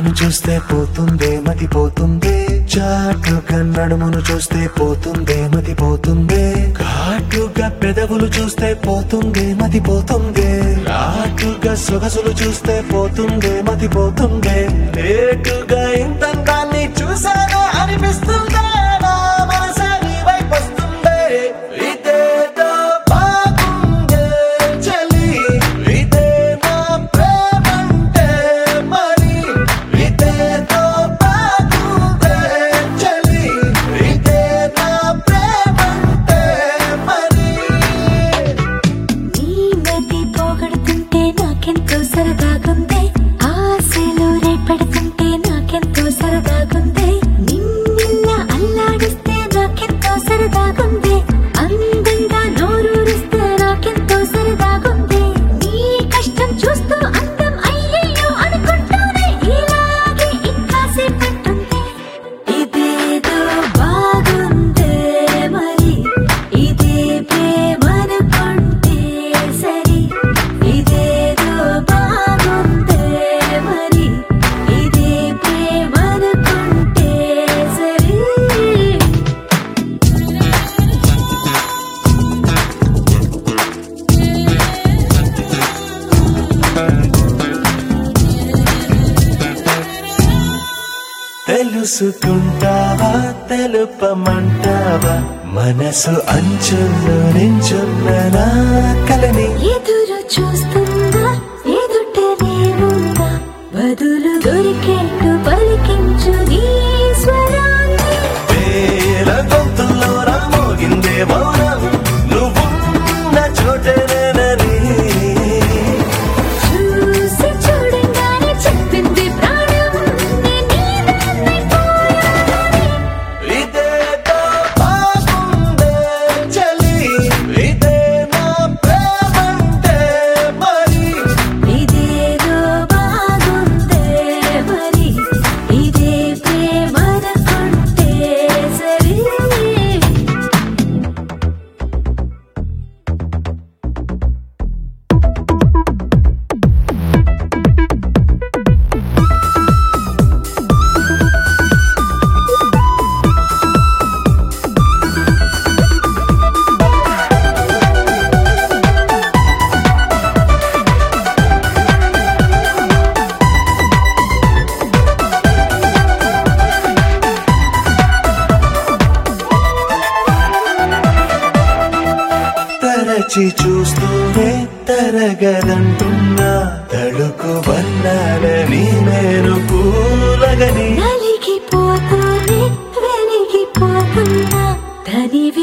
మొహాన్ని చూస్తే పోతుందే మతి పోతుందే చాటుగా నడుమును చూస్తే పోతుందే మతి పోతుందే ఘాటుగా పెదవులు చూస్తే పోతుందే మతి పోతుందే ఘాటుగా సొగసులు చూస్తే పోతుందే మతి పోతుందే లేటుగా ఇంతంతాన్ని చూసానే అనిపిస్తుందే నా మనసే నీ వైపు వస్తుందే ఇదేదో బాగుందే చలి ఇదే నా ప్రేమంటే మరి ఇదేదో బాగుందే చలి ఇదే నా ప్రేమంటే మరి నీ మతి పోగొడుతుంటే నాకెంతో సరదాగుంది ఆశలు రేపెడుతుంటే నాకెంతో సరదాగుంది నిన్న అల్లాడిస్తే నాకెంతో సరదాగుంది అందంగా నోరూరిస్తే నాకెంతో సరదాగుంది నీ కష్టం చూస్తూ అందం అయ్యయ్యో అనుకుంటూనే ఇలాగే ఇంకాసేపట్టుంది ఇదేదో బాగుందే మరి ఇదే ప్రేమనుకుంటే సరి ఇదేదో బాగుందే మరి ఇదే ప్రేమనుకుంటే సరి తెలుసుకుంటావా తెలుపమంటావా మనసు అంచుల్లో నించున్న నా కలని ఎదురు చూస్తుందా ఎదుటనే ఉందా బదులు దొరికేట్టు పలికించు నీ స్వరాన్ని వేల గొంతుల్లో రామోగిందే మౌనం నువ్వున్న చోటనేనని చూసి చూడంగానే చెప్పింది ప్రాణం నేను నీదాన్నైపోయానని. ఇదేదో బాగుందే చలి ఇదే నా ప్రేమంటే మరి ఇదేదో బాగుందే మరి ఇదే ప్రేమనుకుంటే సరి తరచి చూస్తూనే తరగదంటున్నా తడుకు వన్నాలని నేను పూలగని నలిగిపోతూనే వెలిగిపోతున్నా తనివి